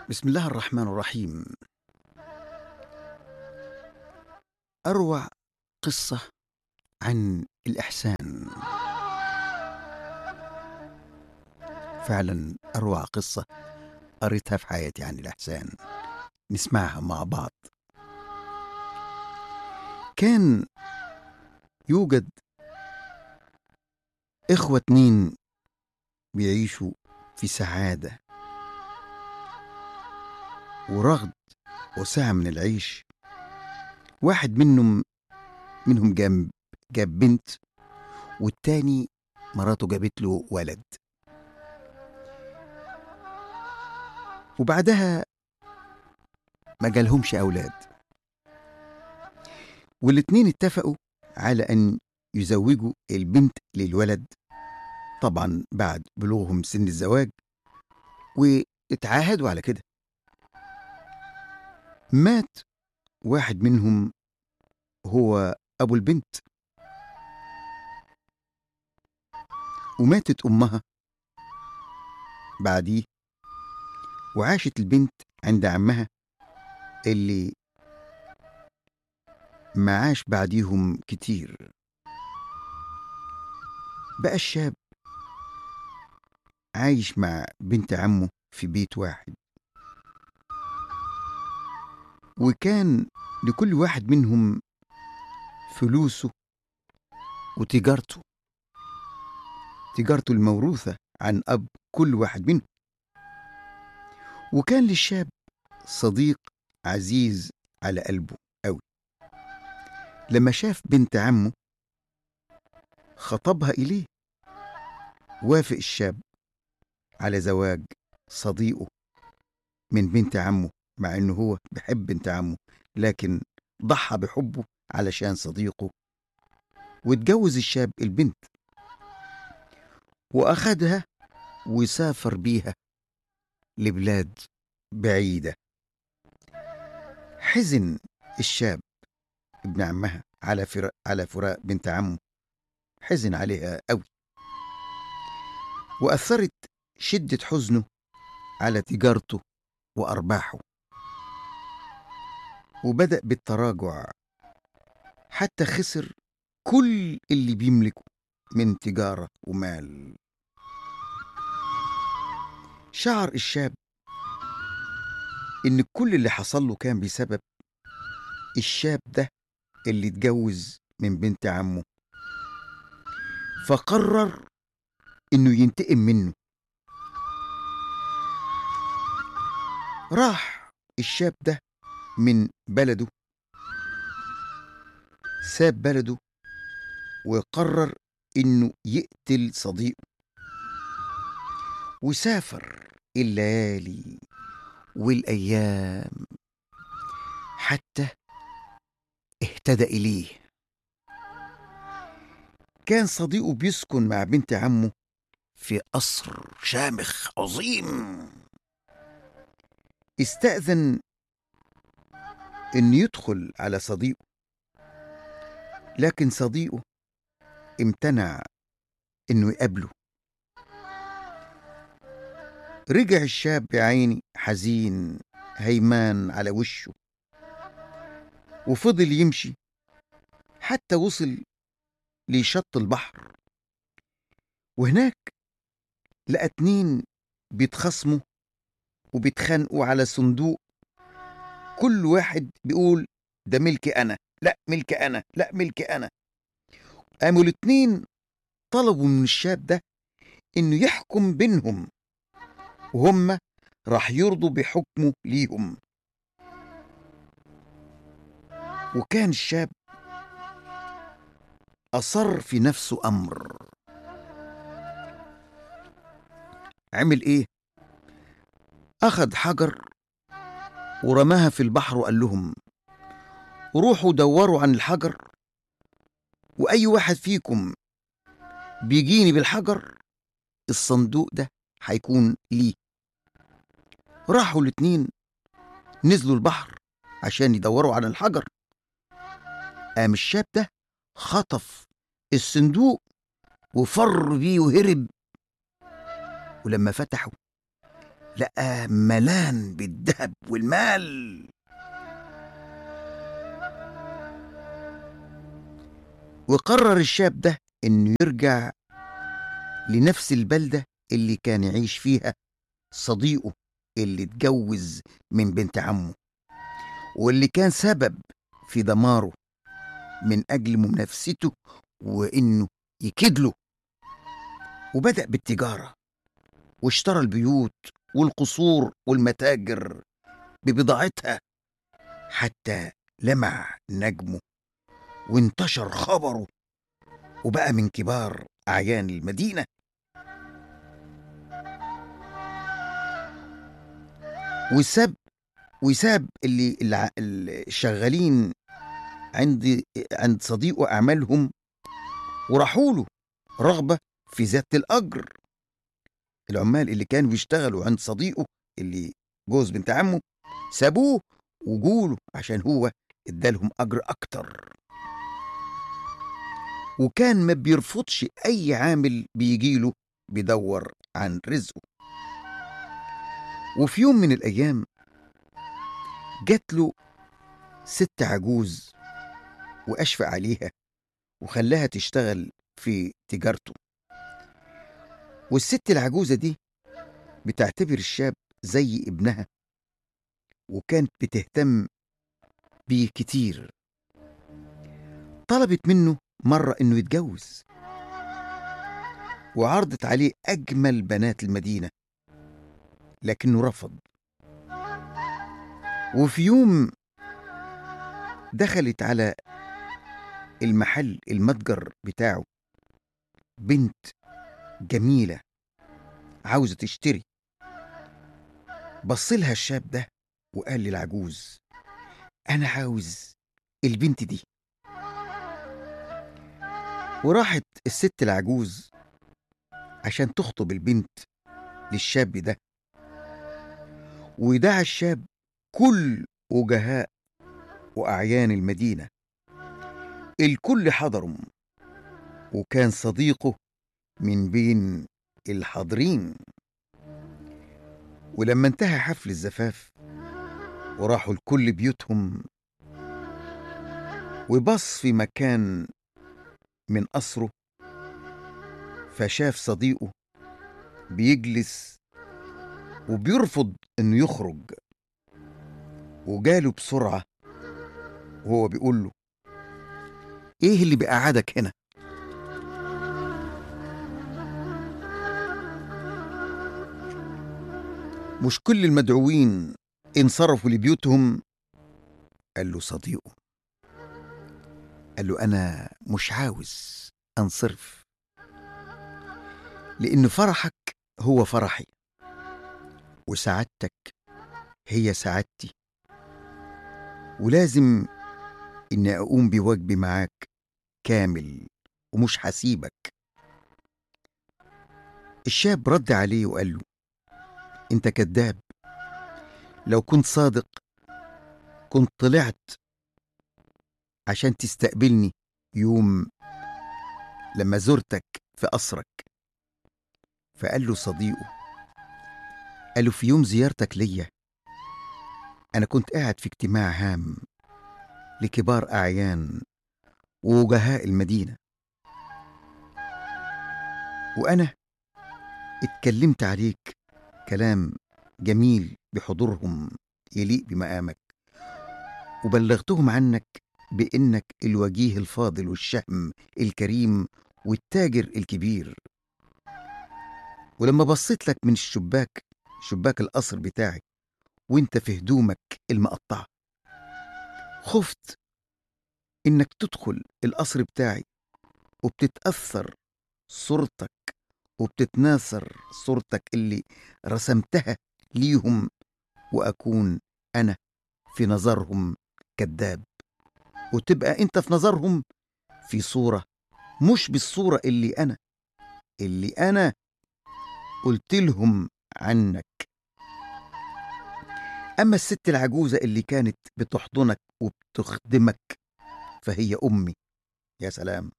بسم الله الرحمن الرحيم أروع قصة عن الإحسان فعلا أروع قصة قريتها في حياتي عن الإحسان نسمعها مع بعض كان يوجد إخوة اتنين بيعيشوا في سعادة ورغد وسعة من العيش واحد منهم منهم جاب جاب بنت والتاني مراته جابت له ولد وبعدها ما جالهمش أولاد والاتنين اتفقوا على أن يزوجوا البنت للولد طبعا بعد بلوغهم سن الزواج واتعاهدوا على كده مات واحد منهم هو أبو البنت وماتت أمها بعديه وعاشت البنت عند عمها اللي ما عاش بعديهم كتير بقى الشاب عايش مع بنت عمه في بيت واحد وكان لكل واحد منهم فلوسه وتجارته تجارته الموروثة عن أب كل واحد منهم وكان للشاب صديق عزيز على قلبه أوي لما شاف بنت عمه خطبها إليه وافق الشاب على زواج صديقه من بنت عمه مع انه هو بيحب بنت عمه لكن ضحى بحبه علشان صديقه واتجوز الشاب البنت واخدها وسافر بيها لبلاد بعيدة حزن الشاب ابن عمها على فراق على فراق بنت عمه حزن عليها قوي وأثرت شدة حزنه على تجارته وأرباحه وبدأ بالتراجع حتى خسر كل اللي بيملكه من تجارة ومال شعر الشاب إن كل اللي حصل له كان بسبب الشاب ده اللي اتجوز من بنت عمه فقرر إنه ينتقم منه راح الشاب ده من بلده ساب بلده وقرر انه يقتل صديقه وسافر الليالي والايام حتى اهتدى اليه كان صديقه بيسكن مع بنت عمه في قصر شامخ عظيم استأذن إن يدخل على صديقه لكن صديقه امتنع إنه يقابله رجع الشاب يا عيني حزين هيمان على وشه وفضل يمشي حتى وصل لشط البحر وهناك لقى اتنين بيتخاصموا وبيتخانقوا على صندوق كل واحد بيقول ده ملكي انا لا ملكي انا لا ملكي انا قاموا الاتنين طلبوا من الشاب ده انه يحكم بينهم وهم راح يرضوا بحكمه ليهم وكان الشاب أصر في نفسه أمر عمل إيه؟ أخذ حجر ورماها في البحر وقال لهم روحوا دوروا عن الحجر وأي واحد فيكم بيجيني بالحجر الصندوق ده هيكون ليه راحوا الاتنين نزلوا البحر عشان يدوروا عن الحجر قام الشاب ده خطف الصندوق وفر بيه وهرب ولما فتحوا لقاه ملان بالذهب والمال وقرر الشاب ده انه يرجع لنفس البلدة اللي كان يعيش فيها صديقه اللي اتجوز من بنت عمه واللي كان سبب في دماره من أجل منافسته وإنه يكيد وبدأ بالتجارة واشترى البيوت والقصور والمتاجر ببضاعتها حتى لمع نجمه وانتشر خبره وبقى من كبار أعيان المدينة وساب وساب اللي الشغالين عند عند صديقه أعمالهم وراحوا له رغبة في زيادة الأجر العمال اللي كانوا بيشتغلوا عند صديقه اللي جوز بنت عمه سابوه وجوله عشان هو ادالهم أجر أكتر وكان ما بيرفضش أي عامل بيجيله بيدور عن رزقه وفي يوم من الأيام جات له ست عجوز وأشفق عليها وخلاها تشتغل في تجارته والست العجوزة دي بتعتبر الشاب زي ابنها وكانت بتهتم بيه كتير طلبت منه مرة إنه يتجوز وعرضت عليه أجمل بنات المدينة لكنه رفض وفي يوم دخلت على المحل المتجر بتاعه بنت جميلة عاوزة تشتري بصلها الشاب ده وقال للعجوز أنا عاوز البنت دي وراحت الست العجوز عشان تخطب البنت للشاب ده ودعا الشاب كل وجهاء وأعيان المدينة الكل حضروا وكان صديقه من بين الحاضرين ولما انتهى حفل الزفاف وراحوا الكل بيوتهم وبص في مكان من قصره فشاف صديقه بيجلس وبيرفض انه يخرج وجاله بسرعة وهو بيقول له ايه اللي بيقعدك هنا مش كل المدعوين انصرفوا لبيوتهم قال له صديقه قال له انا مش عاوز انصرف لان فرحك هو فرحي وسعادتك هي سعادتي ولازم اني اقوم بواجبي معاك كامل ومش هسيبك الشاب رد عليه وقال له انت كذاب لو كنت صادق كنت طلعت عشان تستقبلني يوم لما زرتك في قصرك فقال له صديقه قال له في يوم زيارتك ليا أنا كنت قاعد في اجتماع هام لكبار أعيان ووجهاء المدينة وأنا اتكلمت عليك كلام جميل بحضورهم يليق بمقامك وبلغتهم عنك بإنك الوجيه الفاضل والشهم الكريم والتاجر الكبير ولما بصيت لك من الشباك شباك القصر بتاعك وانت في هدومك المقطعة خفت انك تدخل القصر بتاعي وبتتأثر صورتك وبتتناثر صورتك اللي رسمتها ليهم وأكون أنا في نظرهم كذاب وتبقى أنت في نظرهم في صورة مش بالصورة اللي أنا اللي أنا قلت لهم عنك أما الست العجوزة اللي كانت بتحضنك وبتخدمك فهي أمي يا سلام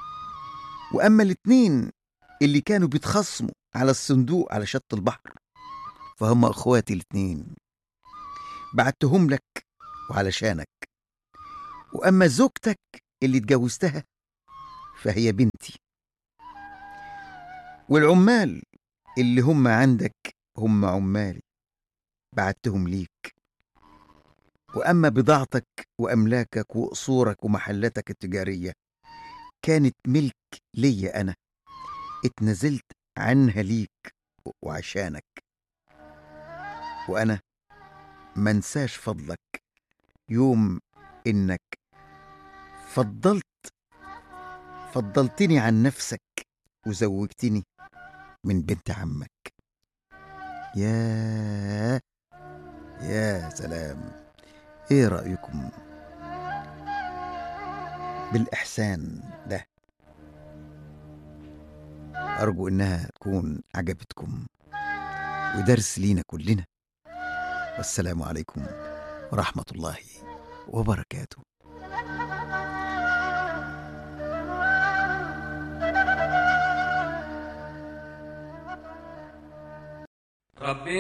وأما الاتنين اللي كانوا بيتخصموا على الصندوق على شط البحر فهم اخواتي الاتنين بعتهم لك وعلشانك واما زوجتك اللي اتجوزتها فهي بنتي والعمال اللي هم عندك هم عمالي بعتهم ليك واما بضاعتك واملاكك وقصورك ومحلاتك التجاريه كانت ملك ليا انا اتنزلت عنها ليك وعشانك وانا منساش فضلك يوم انك فضلت فضلتني عن نفسك وزوجتني من بنت عمك يا يا سلام ايه رايكم بالاحسان ده ارجو انها تكون عجبتكم ودرس لينا كلنا والسلام عليكم ورحمه الله وبركاته ربي